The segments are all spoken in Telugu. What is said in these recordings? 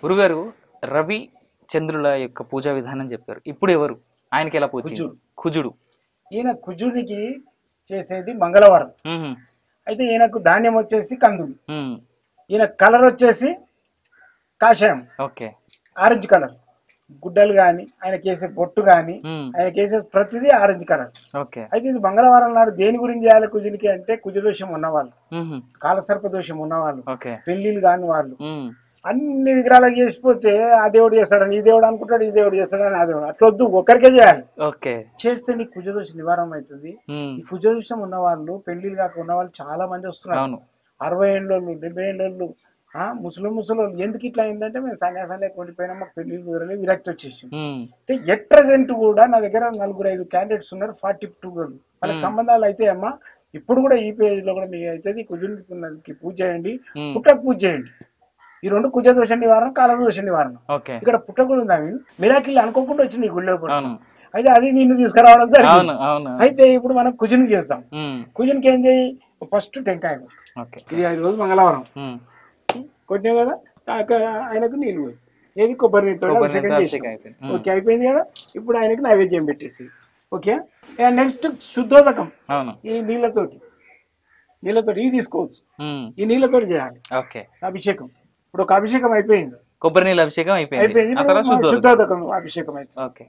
గురుగారు రవి చంద్రుల యొక్క పూజా విధానం చెప్పారు ఇప్పుడు ఎవరు ఆయనకి ఎలా పూజ కుజుడు. కుజుడు ఈయన కుజుడికి చేసేది మంగళవారం మ్మ్. అయితే ఈయనకు ధాన్యం వచ్చేసి కందులు మ్మ్. ఈయన కలర్ వచ్చేసి కాషాయం ఓకే ఆరెంజ్ కలర్ గుడ్డలు కానీ ఆయన కేసే బొట్టు కానీ మ్మ్. ఆయన కేసే ప్రతిదీ ఆరెంజ్ కలర్ ఓకే అయితే ఇది మంగళవారం నాడు దేని గురించి చేయాలి కుజునికి అంటే కుజదోషం ఉన్నవాళ్ళు మ్మ్. కాలసర్ప దోషం ఉన్నవాళ్ళు ఓకే పెళ్లిళ్ళు కాని వాళ్ళు మ్మ్. అన్ని విగ్రహాలకు చేసిపోతే ఆ దేవుడు చేస్తాడని ఈ దేవుడు అనుకుంటాడు ఈ దేవుడు చేస్తాడని ఆ దేవుడు అట్లా వద్దు ఒక్కరికే చేయాలి ఓకే చేస్తే నీకు కుజదోషం నివారణ అవుతుంది మ్మ్. ఈ కుజదోషం ఉన్న వాళ్ళు పెళ్లిళ్ళు కాక ఉన్న వాళ్ళు చాలా మంది వస్తున్నారు అవును అరవై ఏళ్ళోళ్ళు డెబ్బై ఏళ్ళోళ్ళు ఆ ముసలి ముసలోళ్ళు ఎందుకు ఇట్లా అయిందంటే మేము సన్యాసాలే కొండిపోయినా మాకు పెళ్లిళ్ళు కుదరలే విరక్తి వచ్చేసి మ్మ్. అంటే ఎట్ ప్రజెంట్ కూడా నా దగ్గర నలుగురు ఐదు క్యాండిడేట్స్ ఉన్నారు ఫార్టీ టూ గర్లు వాళ్ళకి సంబంధాలు అయితే అమ్మా ఇప్పుడు కూడా ఈ పేజ్ లో కూడా మీకు అవుతుంది కుజునికి పూజ చేయండి మ్మ్. పుట్టకు పూజ చేయండి ఈ రెండు కుజ దోష నివారణ కాల దోష నివారణ ఓకే ఇక్కడ పుట్ట కూడా ఉంది అవి మిరాకిల్ అనుకోకుండా వచ్చింది ఈ గుళ్ళో కూడా. అవును అయితే అది నిన్ను తీసుకురావడం జరిగింది అవును అవును అయితే ఇప్పుడు మనం కుజుని చేస్తాం మ్మ్. కుజునికి ఏం చేయి ఫస్ట్ టెంకాయ కొట్టు. ఓకే ఇది ఐదు రోజు మంగళవారం మ్మ్. కొట్టినావు కదా ఆ- ఆయనకు నీళ్ళు పోయి ఏది కొబ్బరి నీళ్ళతో కొబ్బరి అభిషేకం నీళ్ళతో చేసినావు. అభిషేకం అయిపోయింది. మ్మ్. ఓకే అయిపోయింది కదా ఇప్పుడు ఆయనకు నైవేద్యం పెట్టేసి ఓకే నెక్స్ట్ శుద్ధోదకం అవును ఈ నీళ్ళతోటి నీళ్ళతోటి ఇది తీసుకోవచ్చు మ్మ్. ఈ నీళ్ళతోటి చేయాలి ఓకే అభిషేకం ఇప్పుడు ఒక అభిషేకం అయిపోయింది కొబ్బరి నీళ్ళ అభిషేకం అయిపోయింది అయిపోయింది ఆ ఇప్పుడు తర్వాత మన శుద్ధోదకం. శుద్ధోదకం అభిషేకం అయిపోయింది ఓకే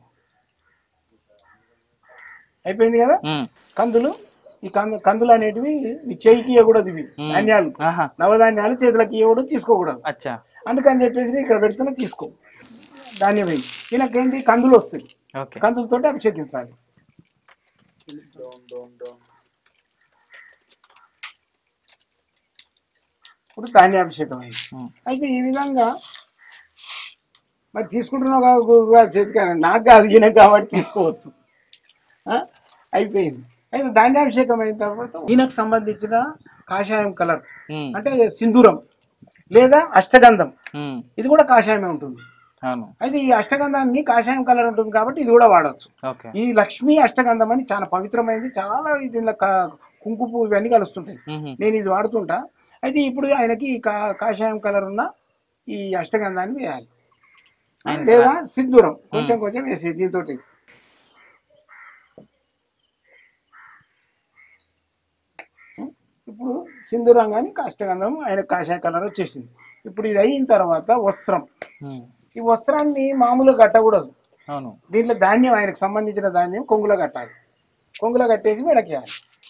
అయిపోయింది కదా మ్మ్. కందులు ఈ కందు కందులు అనేటివి నీ చేయికి ఇవ్వకూడదు ఇవి ధాన్యాలు ఆహా నవధాన్యాలు చేతులకి ఇవ్వకూడదు తీసుకోకూడదు అచ్చా అందుకని చెప్పేసి ఇక్కడ పెడుతున్నా తీసుకో ధాన్యం వేయి ఈయనకేంటి కందులు వస్తాయి ఓకే కందులతోటి అభిషేకించాలి ఇప్పుడు ధాన్యాభిషేకం అయింది మ్మ్. అయితే ఈ విధంగా మరి తీసుకుంటున్నావు కదా గురువుగారి చేతికి అని. నాకు కాదు ఈయన కాబట్టి తీసుకోవచ్చు ఆ? అయిపోయింది అయితే ధాన్యాభిషేకం అయిన తర్వాత ఈయనకు సంబంధించిన కాషాయం కలర్ మ్మ్. అంటే సింధూరం లేదా అష్టగంధం మ్మ్. ఇది కూడా కాషాయమే ఉంటుంది అవును అయితే ఈ అష్టగంధాన్ని కాషాయం కలర్ ఉంటుంది కాబట్టి ఇది కూడా వాడవచ్చు ఓకే ఈ లక్ష్మీ అష్టగంధం అని చాలా పవిత్రమైనది చాలా దీనిలో కా- కుంకుమ పువ్వు ఇవన్నీ కలుస్తుంటాయి మ్మ్. నేను ఇది వాడుతుంటా అయితే ఇప్పుడు ఆయనకి ఈ కా కాషాయం కలర్ ఉన్న ఈ అష్టగంధాన్ని వేయాలి లేదా సింధూరం కొంచెం కొంచెం వేసి దీంతో ఇప్పుడు సింధూరం కానీ అష్టగంధం ఆయన కాషాయ కలర్ వచ్చేసింది ఇప్పుడు ఇది అయిన తర్వాత వస్త్రం మ్మ్. ఈ వస్త్రాన్ని మామూలుగా కట్టకూడదు అవును దీంట్లో ధాన్యం ఆయనకు సంబంధించిన ధాన్యం కొంగులో కట్టాలి కొంగులో కట్టేసి మెడకేయాలి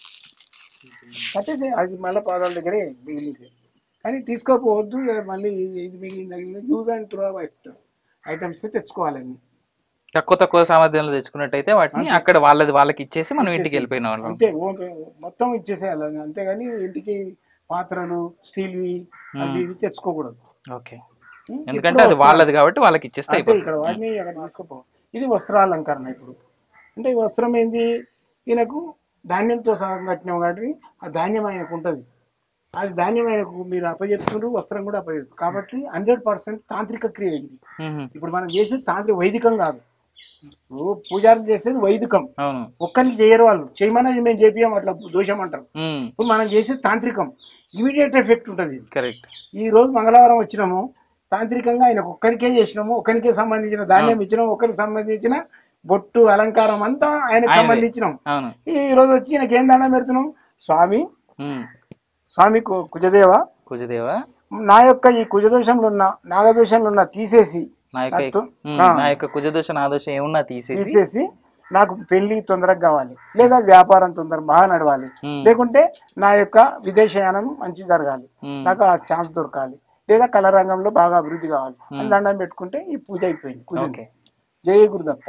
కట్టేసి అది మళ్ళీ పాదాల దగ్గరే మిగిలింది కానీ తీసుకోపోవద్దు ఇక మళ్ళీ ఇది మిగిలిన తగిలిన use and throw waste items తెచ్చుకోవాలండి తక్కువ తక్కువ సామర్థ్యంలో తెచ్చుకున్నట్టయితే వాటిని అక్కడ వాళ్ళది వాళ్ళకి ఇచ్చేసి మనం ఇంటికి వెళ్ళిపోయిన వాళ్ళం అంతే ఓ- మొత్తం ఇచ్చేసేయాలి అంతేగాని ఇంటికి పాత్రలు స్టీల్వి అవి ఇవి తెచ్చుకోకూడదు ఓకే ఉం? ఎందుకంటే ఇప్పుడు అది వస్త్రాలు. వాళ్ళది కాబట్టి వాళ్ళకి ఇచ్చేస్తే అంతే అయిపోతుంది ఇక్కడ వాటిని అక్కడ తీసుకోపో ఇది వస్త్రాలంకరణ ఇప్పుడు అంటే ఈ వస్త్రం ఏంది ఈయనకు ధాన్యంతో సహం కట్టినాం కాబట్టి ఆ ధాన్యం ఆయనకు ఉంటుంది అది ధాన్యం ఆయనకు మీరు అప్పచెప్తున్నారు వస్త్రం కూడా అప్పచెప్తారు కాబట్టి హండ్రెడ్ పర్సెంట్ తాంత్రిక క్రియ ఇది మ్మ్. ఇప్పుడు మనం చేసేది తాంత్రిక వైదికం కాదు ఇప్పుడు పూజారులు చేసేది వైదికం అవును ఒక్కరికి చేయరు వాళ్ళు చేయమని మేము చేపియం అట్లా దోషం అంటారు మ్మ్. ఇప్పుడు మనం చేసేది తాంత్రికం ఇమీడియట్ ఎఫెక్ట్ ఉంటుంది కరెక్ట్ ఈ రోజు మంగళవారం వచ్చినాము తాంత్రికంగా ఆయనకు ఒక్కరికే చేసినాము ఒకరికే సంబంధించిన ధాన్యం ఇచ్చినాము ఒకరికి సంబంధించిన బొట్టు అలంకారం అంతా ఆయనకు ఆయనదే. సంబంధించినాం అవును ఈ రోజు వచ్చి ఈయనకి ఏం దండం పెడుతున్నాం స్వామి మ్మ్. స్వామి కు- కుజదేవ కుజదేవ నా యొక్క ఈ కుజదోషంలో ఉన్న నాగదోషంలో ఉన్న తీసేసి నా యొక్క నాతో- మ్మ్. ఆ. నా యొక్క కుజదోష నాదోష ఏమున్నా తీసేసి తీసేసి నాకు పెళ్లి తొందరగా కావాలి లేదా వ్యాపారం తొందరగా బాగా నడవాలి మ్మ్. లేకుంటే నా యొక్క విదేశయానం మంచి జరగాలి మ్మ్. నాకు ఆ ఛాన్స్ దొరకాలి లేదా కళ రంగంలో బాగా అభివృద్ధి కావాలి అని దండం పెట్టుకుంటే ఈ పూజ అయిపోయింది కుజుడు ఓకే జయ గురుదత్త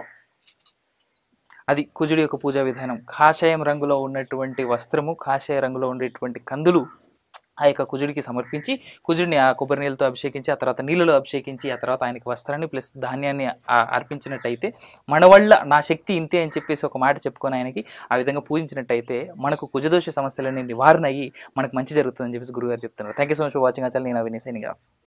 అది కుజుడి యొక్క పూజా విధానం కాషాయం రంగులో ఉన్నటువంటి వస్త్రము కాషాయ రంగులో ఉండేటువంటి కందులు ఆ యొక్క కుజుడికి సమర్పించి కుజుడిని ఆ కొబ్బరి నీళ్ళతో అభిషేకించి ఆ తర్వాత నీళ్ళలో అభిషేకించి ఆ తర్వాత ఆయనకి వస్త్రాన్ని ప్లస్ ధాన్యాన్ని ఆ- అర్పించినట్టయితే మన వల్ల నా శక్తి ఇంతే అని చెప్పేసి ఒక మాట చెప్పుకొని ఆయనకి ఆ విధంగా పూజించినట్టయితే మనకు కుజదోష సమస్యలన్నీ నివారణ అయ్యి మనకు మంచి జరుగుతుందని చెప్పేసి గురుగారు చెప్తున్నారు thank you so much for watching అసలు నేను అవినీ సైనింగ్